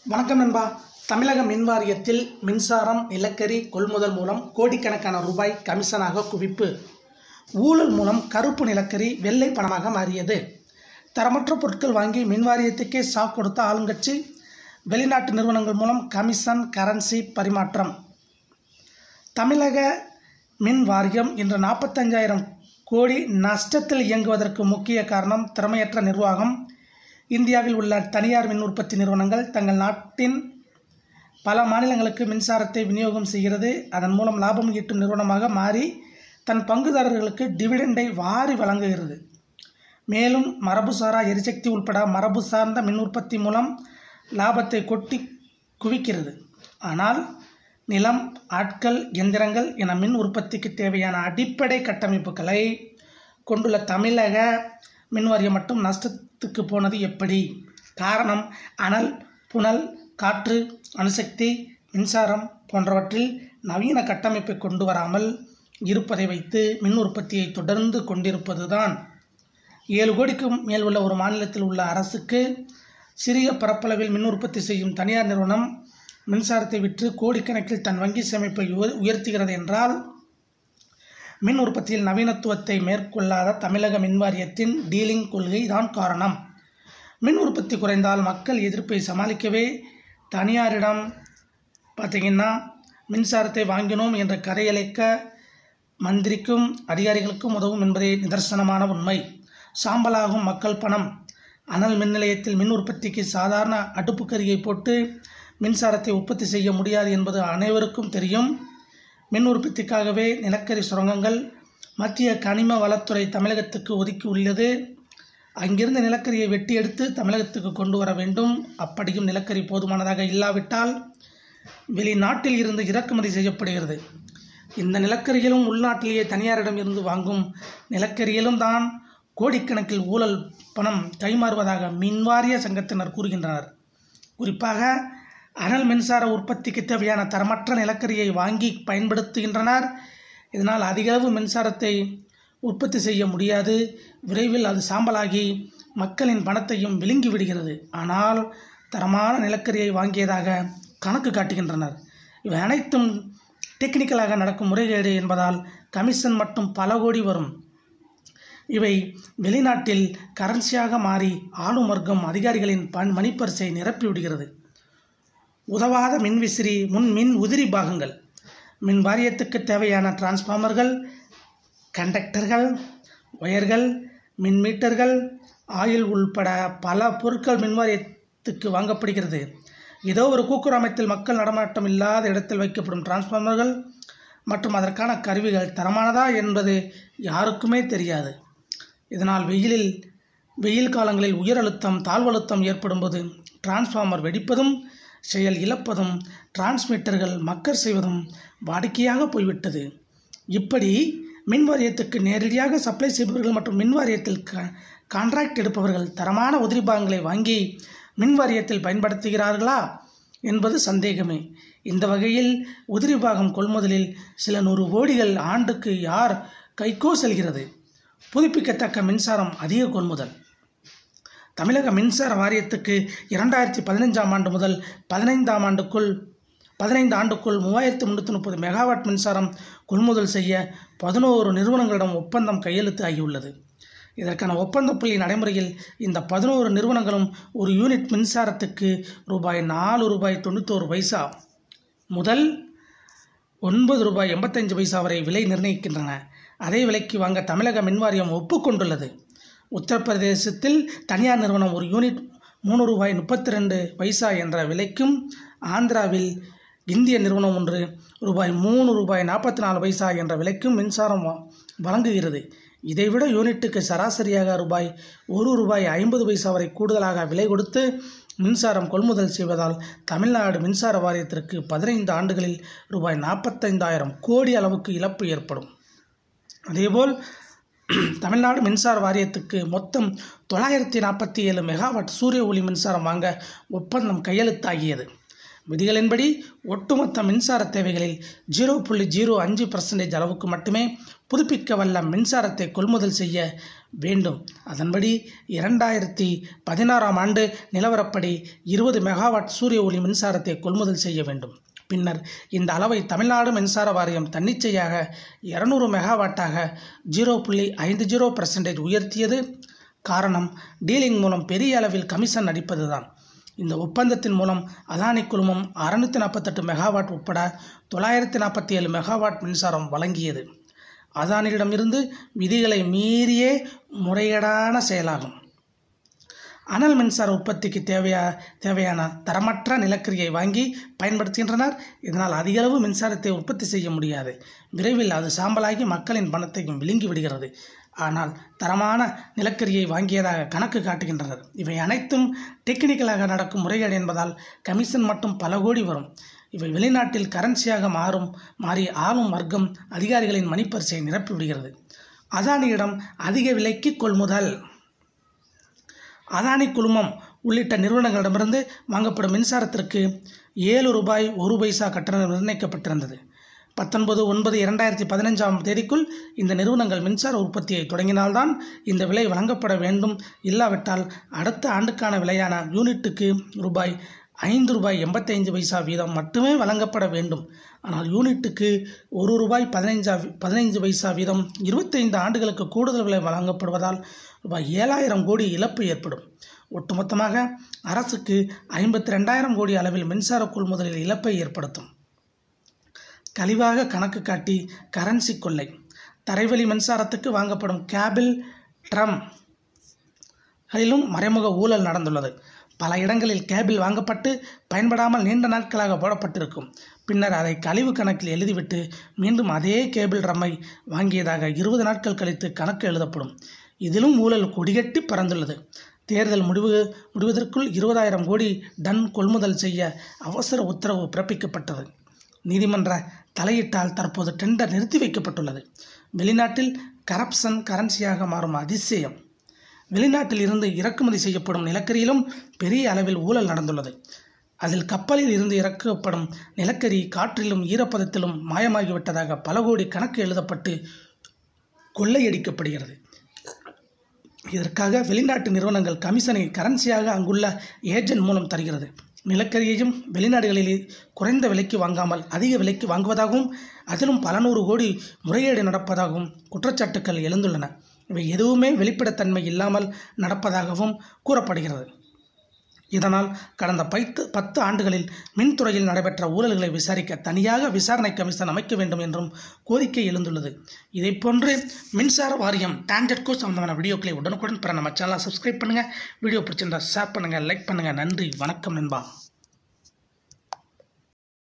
வணக்கம் நண்பா தமிழக மின் வாரியத்தில் மின்சாரம் நிலக்கரி கொள்முதல் மூலம் கோடிக்கணக்கான ரூபாய் கமிஷனாக குவிப்பு ஊழல் மூலம் கருப்பு நிலக்கரி வெள்ளை பணமாக மாறியது தரமற்ற பொருட்கள் வாங்கி மின் வாரியத்துக்கே சாக் கொடுத்த ஆளுங்கட்சி வெளிநாட்டு நிறுவனங்கள் மூலம் கமிஷன் கரன்சி பரிமாற்றம் தமிழக மின் வாரியம் இன்று நாற்பத்தஞ்சாயிரம் கோடி நஷ்டத்தில் இயங்குவதற்கு முக்கிய காரணம் திறமையற்ற நிர்வாகம் இந்தியாவில் உள்ள தனியார் மின் உற்பத்தி நிறுவனங்கள் தங்கள் நாட்டின் பல மாநிலங்களுக்கு மின்சாரத்தை விநியோகம் செய்கிறது அதன் மூலம் லாபம் ஈட்டும் நிறுவனமாக மாறி தன் பங்குதாரர்களுக்கு டிவிடெண்டை வாரி வழங்குகிறது மேலும் மரபுசாரா எரிசக்தி உட்பட மரபு சார்ந்த மின் உற்பத்தி மூலம் லாபத்தை கொட்டி குவிக்கிறது ஆனால் நிலம் ஆட்கள் எந்திரங்கள் என மின் உற்பத்திக்கு தேவையான அடிப்படை கட்டமைப்புகளை கொண்டுள்ள தமிழக மின் வாரியம் மட்டும் நஷ்டத்துக்கு போனது எப்படி காரணம் அனல் புனல் காற்று அணுசக்தி மின்சாரம் போன்றவற்றில் நவீன கட்டமைப்பை கொண்டு வராமல் இருப்பதை வைத்து மின் உற்பத்தியை தொடர்ந்து கொண்டிருப்பதுதான் ஏழு கோடிக்கும் மேல் உள்ள ஒரு மாநிலத்தில் உள்ள அரசுக்கு சிறிய பரப்பளவில் மின் உற்பத்தி செய்யும் தனியார் நிறுவனம் மின்சாரத்தை விற்று கோடிக்கணக்கில் தன் வங்கி சேமிப்பை உயர்- உயர்த்துகிறது என்றால் மின் உற்பத்தியில் நவீனத்துவத்தை மேற்கொள்ளாத தமிழக மின் வாரியத்தின் டீலிங் கொள்கை தான் காரணம் மின் உற்பத்தி குறைந்தால் மக்கள் எதிர்ப்பை சமாளிக்கவே தனியாரிடம் பார்த்தீங்கன்னா மின்சாரத்தை வாங்கினோம் என்ற கதையளிக்க மந்திரிக்கும் அதிகாரிகளுக்கும் உதவும் என்பதே நிதர்சனமான உண்மை சாம்பலாகும் மக்கள் பணம் அனல் மின் நிலையத்தில் மின் உற்பத்திக்கு சாதாரண அடுப்புக்கரியை போட்டு மின்சாரத்தை உற்பத்தி செய்ய முடியாது என்பது அனைவருக்கும் தெரியும் மின் உற்பத்திக்காகவே நிலக்கரி சுரங்கங்கள் மத்திய கனிம வளத்துறை தமிழகத்துக்கு ஒதுக்கி உள்ளது அங்கிருந்து நிலக்கரியை வெட்டி எடுத்து தமிழகத்துக்கு கொண்டு வர வேண்டும் அப்படியும் நிலக்கரி போதுமானதாக இல்லாவிட்டால் வெளிநாட்டில் இருந்து இறக்குமதி செய்யப்படுகிறது இந்த நிலக்கரியிலும் உள்நாட்டிலேயே தனியாரிடம் இருந்து வாங்கும் நிலக்கரியிலும் தான் கோடிக்கணக்கில் ஊழல் பணம் கைமாறுவதாக மின்வாரிய சங்கத்தினர் கூறுகின்றனர் குறிப்பாக அனல் மின்சார உற்பத்திக்கு தேவையான தரமற்ற நிலக்கரியை வாங்கி பயன்படுத்துகின்றனர் இதனால் அதிகளவு மின்சாரத்தை உற்பத்தி செய்ய முடியாது விரைவில் அது சாம்பலாகி மக்களின் பணத்தையும் விழுங்கி விடுகிறது ஆனால் தரமான நிலக்கரியை வாங்கியதாக கணக்கு காட்டுகின்றனர் இவை அனைத்தும் டெக்னிக்கலாக நடக்கும் முறைகேடு என்பதால் கமிஷன் மட்டும் பல கோடி வரும் இவை வெளிநாட்டில் கரன்சியாக மாறி ஆளும் வர்க்கம் அதிகாரிகளின் பண் மணிப்பரிசை நிரப்பிவிடுகிறது உதவாத மின்விசிறி முன் மின் உதிரி பாகங்கள் மின் வாரியத்துக்கு தேவையான டிரான்ஸ்ஃபார்மர்கள் கண்டக்டர்கள் ஒயர்கள் மின் மீட்டர்கள் ஆயில் உள்பட பல பொருட்கள் மின் வாரியத்துக்கு வாங்கப்படுகிறது ஏதோ ஒரு கூக்குரமத்தில் மக்கள் நடமாட்டம் இல்லாத இடத்தில் வைக்கப்படும் டிரான்ஸ்ஃபார்மர்கள் மற்றும் அதற்கான கருவிகள் தரமானதா என்பது யாருக்குமே தெரியாது இதனால் வெயிலில் வெயில் காலங்களில் உயர் அழுத்தம் தாழ்வழுத்தம் ஏற்படும்போது டிரான்ஸ்ஃபார்மர் வெடிப்பதும் செயல் இழப்பதும் டிரான்ஸ்மிட்டர்கள் மக்கர் செய்வதும் வாடிக்கையாக போய்விட்டது இப்படி மின் வாரியத்துக்கு நேரடியாக சப்ளை செய்பவர்கள் மற்றும் மின் வாரியத்தில் க கான்ட்ராக்ட் எடுப்பவர்கள் தரமான உதிரி பாகங்களை வாங்கி மின் வாரியத்தில் பயன்படுத்துகிறார்களா என்பது சந்தேகமே இந்த வகையில் உதிரி பாகம் கொள்முதலில் சில நூறு கோடிகள் ஆண்டுக்கு யார் கைக்கோ செல்கிறது புதுப்பிக்கத்தக்க மின்சாரம் அதிக கொள்முதல் தமிழக மின்சார வாரியத்துக்கு இரண்டாயிரத்தி பதினைஞ்சாம் ஆண்டு முதல் பதினைந்தாம் ஆண்டுக்குள் பதினைந்து ஆண்டுக்குள் மூவாயிரத்து முந்நூற்றி முப்பது மெகாவாட் மின்சாரம் கொள்முதல் செய்ய பதினோரு நிறுவனங்களிடம் ஒப்பந்தம் கையெழுத்து ஆகியுள்ளது இதற்கான ஒப்பந்த புள்ளி நடைமுறையில் இந்த பதினோரு நிறுவனங்களும் ஒரு யூனிட் மின்சாரத்துக்கு ரூபாய் நாலு ரூபாய் தொண்ணூத்தோரு பைசா முதல் ஒன்பது ரூபாய் எண்பத்தஞ்சு பைசா வரை விலை நிர்ணயிக்கின்றன அதே விலைக்கு வாங்க தமிழக மின்வாரியம் ஒப்புக்கொண்டுள்ளது உத்தரப்பிரதேசத்தில் தனியார் நிறுவனம் ஒரு யூனிட் மூணு ரூபாய் முப்பத்தி ரெண்டு பைசா என்ற விலைக்கும் ஆந்திராவில் இந்திய நிறுவனம் ஒன்று ரூபாய் மூணு ரூபாய் நாற்பத்தி நாலு பைசா என்ற விலைக்கும் மின்சாரம் வ- வழங்குகிறது இதைவிட யூனிட்டுக்கு சராசரியாக ரூபாய் ஒரு ரூபாய் ஐம்பது பைசா வரை கூடுதலாக விலை கொடுத்து மின்சாரம் கொள்முதல் செய்வதால் தமிழ்நாடு மின்சார வாரியத்திற்கு பதினைந்து ஆண்டுகளில் ரூபாய் நாற்பத்தைந்தாயிரம் கோடி அளவுக்கு இழப்பு ஏற்படும் அதேபோல் தமிழ்நாடு மின்சார வாரியத்துக்கு மொத்தம் தொள்ளாயிரத்தி நாற்பத்தி ஏழு மெகாவாட் சூரிய ஒளி மின்சாரம் வாங்க ஒப்பந்தம் கையெழுத்தாகியது விதிகளின்படி ஒட்டுமொத்த மின்சார தேவைகளில் ஜீரோ புள்ளி ஜீரோ அஞ்சு பர்சன்டேஜ் அளவுக்கு மட்டுமே புதுப்பிக்க வல்ல மின்சாரத்தை கொள்முதல் செய்ய வேண்டும் அதன்படி இரண்டாயிரத்தி பதினாறாம் ஆண்டு நிலவரப்படி இருபது மெகாவாட் சூரிய ஒளி மின்சாரத்தை கொள்முதல் செய்ய வேண்டும் பின்னர் இந்த அளவை தமிழ்நாடு மின்சார வாரியம் தன்னிச்சையாக இருநூறு மெகாவாட்டாக ஜீரோ புள்ளி ஐந்து ஜீரோ பர்சன்டேஜ் உயர்த்தியது காரணம் டீலிங் மூலம் பெரிய அளவில் கமிஷன் அடிப்பதுதான் இந்த ஒப்பந்தத்தின் மூலம் அதானி குழுமம் அறுநூற்றி நாற்பத்தெட்டு மெகாவாட் உட்பட தொள்ளாயிரத்தி நாற்பத்தி ஏழு மெகாவாட் மின்சாரம் வழங்கியது அதானியிடமிருந்து விதிகளை மீறியே முறைகேடான செயலாகும் அனல் மின்சார உற்பத்திக்கு தேவையா தேவையான தரமற்ற நிலக்கரியை வாங்கி பயன்படுத்துகின்றனர் இதனால் அதிகளவு மின்சாரத்தை உற்பத்தி செய்ய முடியாது விரைவில் அது சாம்பலாகி மக்களின் பணத்தையும் விழுங்கி விடுகிறது ஆனால் தரமான நிலக்கரியை வாங்கியதாக கணக்கு காட்டுகின்றனர் இவை அனைத்தும் டெக்னிக்கலாக நடக்கும் முறைகேடு என்பதால் கமிஷன் மட்டும் பல கோடி வரும் இவை வெளிநாட்டில் கரன்சியாக மாறும் மாறி ஆளும் வர்க்கம் அதிகாரிகளின் மணிப்பரிசை நிரப்பிவிடுகிறது அதானியிடம் அதிக விலைக்கு கொள்முதல் அதானி குழுமம் உள்ளிட்ட நிறுவனங்களிடமிருந்து வாங்கப்படும் மின்சாரத்திற்கு ஏழு ரூபாய் ஒரு பைசா கட்டணம் நிர்ணயிக்கப்பட்டிருந்தது பத்தொன்பது ஒன்பது இரண்டாயிரத்தி பதினஞ்சாம் தேதிக்குள் இந்த நிறுவனங்கள் மின்சார உற்பத்தியை தொடங்கினால்தான் இந்த விலை வழங்கப்பட வேண்டும் இல்லாவிட்டால் அடுத்த ஆண்டுக்கான விலையான யூனிட்டுக்கு ரூபாய் ஐந்து ரூபாய் எண்பத்தைந்து பைசா வீதம் மட்டுமே வழங்கப்பட வேண்டும் ஆனால் யூனிட்டுக்கு ஒரு ரூபாய் பதினைஞ்சா பதினைஞ்சு பைசா வீதம் இருபத்தைந்து ஆண்டுகளுக்கு கூடுதல் விலை வழங்கப்படுவதால் ரூபாய் ஏழாயிரம் கோடி இழப்பு ஏற்படும் ஒட்டுமொத்தமாக அரசுக்கு ஐம்பத்தி ரெண்டாயிரம் கோடி அளவில் மின்சார கொள்முதலில் இழப்பை ஏற்படுத்தும் கழிவாக கணக்கு காட்டி கரன்சி கொள்ளை தரைவழி மின்சாரத்துக்கு வாங்கப்படும் கேபிள் ட்ரம் களிலும் மறைமுக ஊழல் நடந்துள்ளது பல இடங்களில் கேபிள் வாங்கப்பட்டு பயன்படாமல் நீண்ட நாட்களாக போடப்பட்டிருக்கும் பின்னர் அதை கழிவு கணக்கில் எழுதிவிட்டு மீண்டும் அதே கேபிள் ரம்மை வாங்கியதாக இருபது நாட்கள் கழித்து கணக்கு எழுதப்படும் இதிலும் ஊழல் கொடிகட்டி பறந்துள்ளது தேர்தல் முடிவு முடிவதற்குள் இருபதாயிரம் கோடி டன் கொள்முதல் செய்ய அவசர உத்தரவு பிறப்பிக்கப்பட்டது நீதிமன்ற தலையிட்டால் தற்போது டெண்டர் நிறுத்தி வைக்கப்பட்டுள்ளது வெளிநாட்டில் கரப்ஷன் கரன்சியாக மாறும் அதிசயம் வெளிநாட்டில் இருந்து இறக்குமதி செய்யப்படும் நிலக்கரியிலும் பெரிய அளவில் ஊழல் நடந்துள்ளது அதில் கப்பலில் இருந்து இறக்கப்படும் நிலக்கரி காற்றிலும் ஈரப்பதத்திலும் மாயமாகிவிட்டதாக பல கோடி கணக்கு எழுதப்பட்டு கொள்ளையடிக்கப்படுகிறது இதற்காக வெளிநாட்டு நிறுவனங்கள் கமிஷனை கரன்சியாக அங்குள்ள ஏஜென்ட் மூலம் தருகிறது நிலக்கரியையும் வெளிநாடுகளில் குறைந்த விலைக்கு வாங்காமல் அதிக விலைக்கு வாங்குவதாகவும் அதிலும் பல நூறு கோடி முறைகேடு நடப்பதாகவும் குற்றச்சாட்டுக்கள் எழுந்துள்ளன இவை எதுவுமே வெளிப்படைத்தன்மை இல்லாமல் நடப்பதாகவும் கூறப்படுகிறது இதனால் கடந்த பைத்து பத்து ஆண்டுகளில் மின்துறையில் நடைபெற்ற ஊழல்களை விசாரிக்க தனியாக விசாரணை கமிஷன் அமைக்க வேண்டும் என்றும் கோரிக்கை எழுந்துள்ளது இதைப்போன்று மின்சார வாரியம் டான்ஜெட்கோ சம்பந்தமான வீடியோக்களை உடனுக்குடன் பெற நம்ம சேனலை சப்ஸ்கிரைப் பண்ணுங்கள் வீடியோ பிடிச்சிருந்தா ஷேர் பண்ணுங்கள் லைக் பண்ணுங்கள் நன்றி வணக்கம் நண்பா